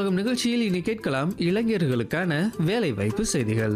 உற்சாகம் நிகழ்ச்சியில் இனி கேட்கலாம் இளைஞர்களுக்கான வேலை வாய்ப்பு செய்திகள்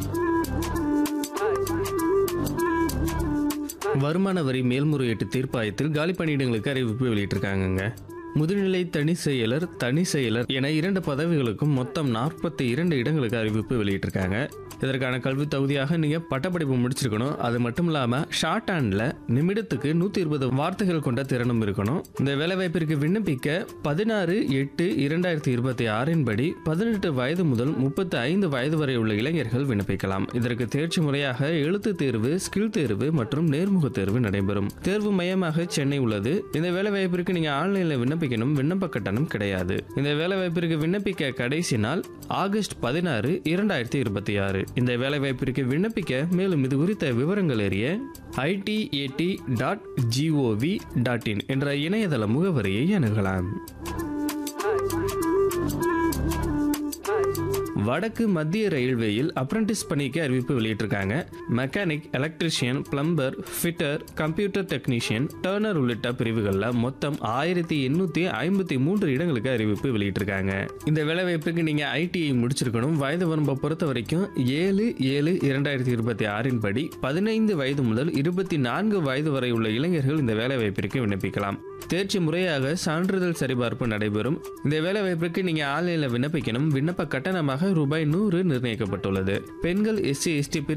வருமான வரி மேல்முறையீட்டு தீர்ப்பாயத்தில் காலி பணியிடங்களுக்கு அறிவிப்பு வெளியிட்டிருக்காங்கங்க முதுநிலை தனி செயலர் தனி செயலர் என இரண்டு பதவிகளுக்கும் மொத்தம் நாற்பத்தி இரண்டு இடங்களுக்கு அறிவிப்பு வெளியிட்டிருக்காங்க இதற்கான கல்வி தகுதியாக நீங்க பட்டப்படிப்பு முடிச்சிருக்கணும் அது மட்டும் இல்லாம ஷார்ட் ஹேண்ட்ல நிமிடத்துக்கு நூத்தி இருபது வார்த்தைகள் கொண்ட திறனும் இருக்கணும் இந்த வேலைவாய்ப்பிற்கு விண்ணப்பிக்க பதினாறு எட்டு இரண்டாயிரத்தி இருபத்தி ஆறின் படி பதினெட்டு வயது முதல் முப்பத்தி ஐந்து வயது வரை உள்ள இளைஞர்கள் விண்ணப்பிக்கலாம் இதற்கு தேர்ச்சி முறையாக எழுத்து தேர்வு ஸ்கில் தேர்வு மற்றும் நேர்முக தேர்வு நடைபெறும் தேர்வு மையமாக சென்னை உள்ளது இந்த வேலைவாய்ப்பிற்கு நீங்க ஆன்லைன்ல விண்ணப்பிக்கணும் விண்ணப்ப கட்டணம் கிடையாது இந்த வேலைவாய்ப்பிற்கு விண்ணப்பிக்க கடைசி நாள் ஆகஸ்ட் பதினாறு இரண்டாயிரத்தி இருபத்தி ஆறு இந்த வேலைவாய்ப்பிற்கு விண்ணப்பிக்க மேலும் இது குறித்த விவரங்கள் அறிய ITAT dot GOV dot in என்ற இணையதள முகவரியை அணுகலாம் வடக்கு மத்திய ரயில்வேயில் அப்ரண்டிஸ் பணிக்கு அறிவிப்பு வெளியிட்டிருக்காங்க mechanic electrician plumber fitter computer technician turner உள்ளிட்ட பிரிவுகளில் மொத்தம் ஆயிரத்தி எண்ணூற்றி ஐம்பத்தி மூன்று இடங்களுக்கு அறிவிப்பு வெளியிட்டிருக்காங்க இந்த வேலைவாய்ப்புக்கு நீங்கள் ஐடிஐ முடிச்சிருக்கணும் வயது வரம்பை பொறுத்த வரைக்கும் ஏழு ஏழு இரண்டாயிரத்தி இருபத்தி ஆறின் படி பதினைந்து வயது முதல் இருபத்தி நான்கு வயது வரை உள்ள இளைஞர்கள் இந்த வேலைவாய்ப்பிற்கு விண்ணப்பிக்கலாம் தேர்ச்சி முறையாக சான்றிதழ் சரிபார்ப்பு நடைபெறும் இந்த வேலைவாய்ப்பிற்கு நீங்கள் ஆன்லைனில் விண்ணப்பிக்கணும் விண்ணப்ப கட்டணமாக ரூபாய் நூறு நிர்ணயிக்கப்பட்டுள்ளது பெண்கள் எஸ்சி எஸ்டி